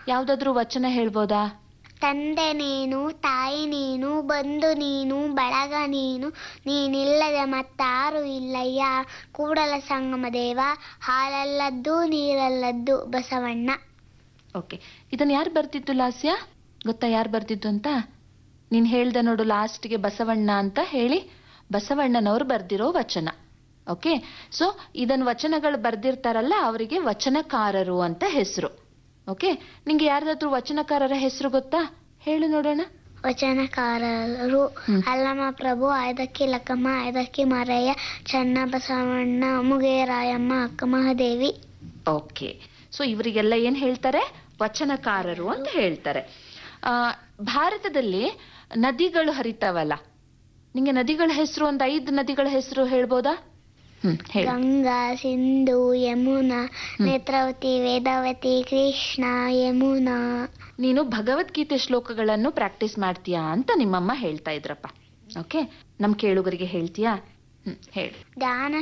ಯಾವ್ದಾದ್ರು ವಚನ ಹೇಳ್ಬೋದಾ ತಂದೆ ನೀನು ತಾಯಿ ನೀನು ಬಂಧು ನೀನು ಬಳಗ ನೀನು ನೀನಿಲ್ಲದೆ ಮತ್ತಾರು ಇಲ್ಲಯ್ಯ ಕೂಡಲ ಸಂಗಮ ದೇವ ಹಾಲಲ್ಲದ್ದು ನೀರಲ್ಲದ್ದು ಬಸವಣ್ಣ ಓಕೆ ಇದನ್ನ ಯಾರು ಬರ್ತಿತ್ತು ಲಾಸ್ಯ ಗೊತ್ತಾ ಯಾರು ಬರ್ತಿತ್ತು ಅಂತ ನೀನ್ ಹೇಳ್ದೆ ನೋಡು ಲಾಸ್ಟ್ಗೆ ಬಸವಣ್ಣ ಅಂತ ಹೇಳಿ ಬಸವಣ್ಣನವರು ಬರ್ದಿರೋ ವಚನ ಓಕೆ ಸೊ ಇದನ್ ವಚನಗಳು ಬರ್ದಿರ್ತಾರಲ್ಲ ಅವರಿಗೆ ವಚನಕಾರರು ಅಂತ ಹೆಸರು ಓಕೆ ನಿಂಗೆ ಯಾರ್ದಾದ್ರೂ ವಚನಕಾರರ ಹೆಸರು ಗೊತ್ತಾ ಹೇಳು ನೋಡೋಣ ವಚನಕಾರರು ಹ್ಮ್. ಅಲ್ಲಮ ಪ್ರಭು ಐದಕ್ಕಿ ಲಕ್ಕಮ್ಮ ಐದಕ್ಕಿ ಮಾರಯ್ಯ ಚನ್ನ ಬಸವಣ್ಣ ಮುಗೇರಾಯಮ್ಮ ಅಕ್ಕಮಹಾದೇವಿ ಓಕೆ ಸೊ ಇವರಿಗೆಲ್ಲ ಏನ್ ಹೇಳ್ತಾರೆ ವಚನಕಾರರು ಅಂತ ಹೇಳ್ತಾರೆ ಆ, ಭಾರತದಲ್ಲಿ ನದಿಗಳು ಹರಿತಾವಲ್ಲ ನಿಂಗೆ ನದಿಗಳ ಹೆಸರು ಒಂದು ಐದು ನದಿಗಳ ಹೆಸರು ಹೇಳ್ಬೋದಾ ಹ್ಮ್ ಹೇಳಿ ಗಂಗಾ ಸಿಂಧು ಯಮುನಾ ನೇತ್ರಾವತಿ ವೇದಾವತಿ ಕೃಷ್ಣ ಯಮುನಾ ನೀನು ಭಗವದ್ಗೀತೆ ಶ್ಲೋಕಗಳನ್ನು ಪ್ರಾಕ್ಟೀಸ್ ಮಾಡ್ತೀಯಾ ಅಂತ ನಿಮ್ಮಮ್ಮ ಹೇಳ್ತಾ ಇದ್ರಪ್ಪ ಓಕೆ ನಮ್ ಕೇಳುಗರಿಗೆ ಹೇಳ್ತೀಯಾ ಹ್ಮ್ ಹೇಳು ಧ್ಯಾನ